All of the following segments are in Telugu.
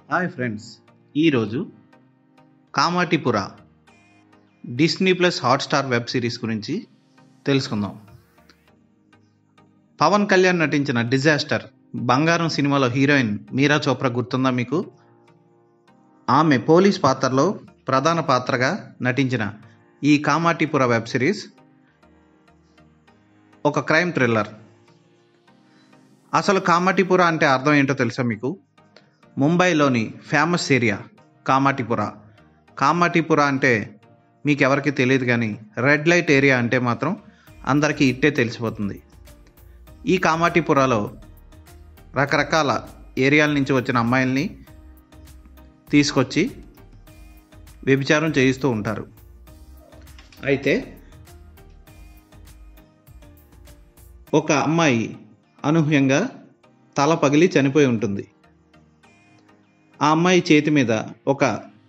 హాయ్ ఫ్రెండ్స్ ఈరోజు Kamathipura Disney plus Hotstar web series గురించి తెలుసుకుందాం పవన్ కళ్యాణ్ నటించిన డిజాస్టర్ బంగారం సినిమాలో హీరోయిన్ మీరా చోప్రా గుర్తుందా మీకు ఆమె పోలీస్ పాత్రలో ప్రధాన పాత్రగా నటించిన ఈ కామాటిపుర వెబ్ సిరీస్ ఒక క్రైమ్ థ్రిల్లర్ అసలు కామాటిపుర అంటే అర్థం ఏంటో తెలుసా మీకు ముంబైలోని ఫేమస్ ఏరియా కామాటిపుర కామాటిపుర అంటే మీకు ఎవరికి తెలియదు కానీ రెడ్ లైట్ ఏరియా అంటే మాత్రం అందరికీ ఇట్టే తెలిసిపోతుంది ఈ కామాటిపురాలో రకరకాల ఏరియాల నుంచి వచ్చిన అమ్మాయిల్ని తీసుకొచ్చి వ్యభిచారం చేయిస్తూ ఉంటారు అయితే ఒక అమ్మాయి అనూహ్యంగా తల పగిలి చనిపోయి ఉంటుంది ఆ అమ్మాయి చేతి మీద ఒక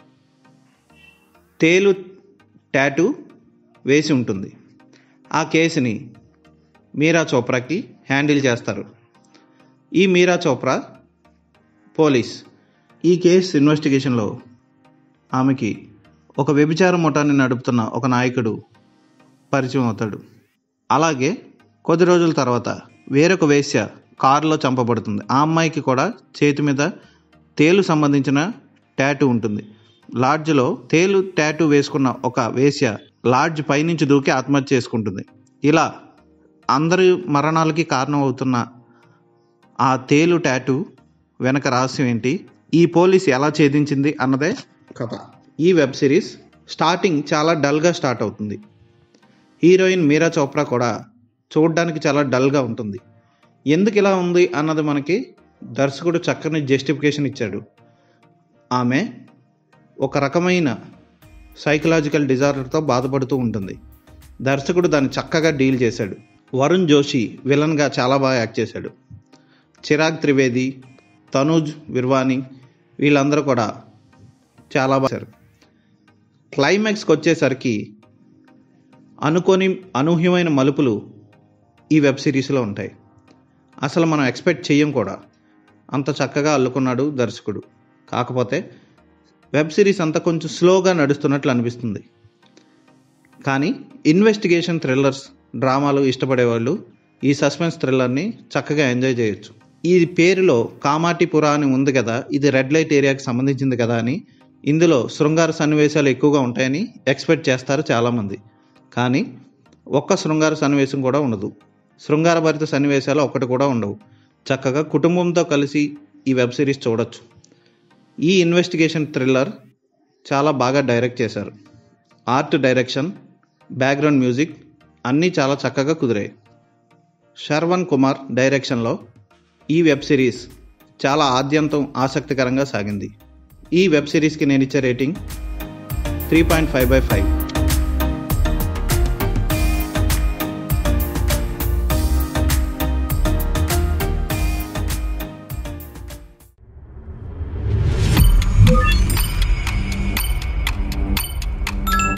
తేలు టాటూ వేసి ఉంటుంది ఆ కేసుని మీరా చోప్రాకి హ్యాండిల్ చేస్తారు ఈ మీరా చోప్రా పోలీస్ ఈ కేసు ఇన్వెస్టిగేషన్లో ఆమెకి ఒక వ్యభిచార ముఠాన్ని నడుపుతున్న ఒక నాయకుడు పరిచయం అవుతాడు అలాగే కొద్ది రోజుల తర్వాత వేరొక వేశ్య కారులో చంపబడుతుంది ఆ అమ్మాయికి కూడా చేతి మీద తేలు సంబంధించిన టాటూ ఉంటుంది లాడ్జ్లో తేలు టాటూ వేసుకున్న ఒక వేశ్య లాడ్జ్ పైనుంచి దూకి ఆత్మహత్య చేసుకుంటుంది ఇలా అందరి మరణాలకి కారణం అవుతున్న ఆ తేలు టాటూ వెనక రహస్యం ఏంటి ఈ పోలీస్ ఎలా ఛేదించింది అన్నదే కథ ఈ వెబ్ సిరీస్ స్టార్టింగ్ చాలా డల్గా స్టార్ట్ అవుతుంది హీరోయిన్ మీరా చోప్రా కూడా చూడడానికి చాలా డల్గా ఉంటుంది ఎందుకు ఇలా ఉంది అన్నది మనకి దర్శకుడు చక్కని జస్టిఫికేషన్ ఇచ్చాడు ఆమె ఒక రకమైన సైకలాజికల్ డిజార్డర్తో బాధపడుతూ ఉంటుంది దర్శకుడు దాన్ని చక్కగా డీల్ చేశాడు వరుణ్ జోషి విలన్గా చాలా బాగా యాక్ట్ చేశాడు చిరాగ్ త్రివేది తనూజ్ విర్వాణి వీళ్ళందరూ కూడా చాలా బాగా క్లైమాక్స్కి వచ్చేసరికి అనుకోని అనూహ్యమైన మలుపులు ఈ వెబ్ సిరీస్లో ఉంటాయి అసలు మనం ఎక్స్పెక్ట్ చెయ్యం కూడా అంత చక్కగా అల్లుకున్నాడు దర్శకుడు కాకపోతే వెబ్ సిరీస్ అంతా కొంచెం స్లోగా నడుస్తున్నట్లు అనిపిస్తుంది కానీ ఇన్వెస్టిగేషన్ థ్రిల్లర్స్ డ్రామాలు ఇష్టపడేవాళ్ళు ఈ సస్పెన్స్ థ్రిల్లర్ని చక్కగా ఎంజాయ్ చేయొచ్చు ఈ పేరులో కామాటిపుర అని ఉంది కదా ఇది రెడ్ లైట్ ఏరియాకి సంబంధించింది కదా అని ఇందులో శృంగార సన్నివేశాలు ఎక్కువగా ఉంటాయని ఎక్స్పెక్ట్ చేస్తారు చాలామంది కానీ ఒక్క శృంగార సన్నివేశం కూడా ఉండదు శృంగారభరిత సన్నివేశాలు ఒక్కటి కూడా ఉండవు చక్కగా కుటుంబంతో కలిసి ఈ వెబ్ సిరీస్ చూడొచ్చు ఈ ఇన్వెస్టిగేషన్ థ్రిల్లర్ చాలా బాగా డైరెక్ట్ చేశారు ఆర్ట్ డైరెక్షన్ బ్యాక్గ్రౌండ్ మ్యూజిక్ అన్నీ చాలా చక్కగా కుదిరాయి శర్వణ్ కుమార్ డైరెక్షన్లో ఈ వెబ్ సిరీస్ చాలా ఆద్యంతం ఆసక్తికరంగా సాగింది ఈ వెబ్ సిరీస్కి నేను ఇచ్చే rating three point five by five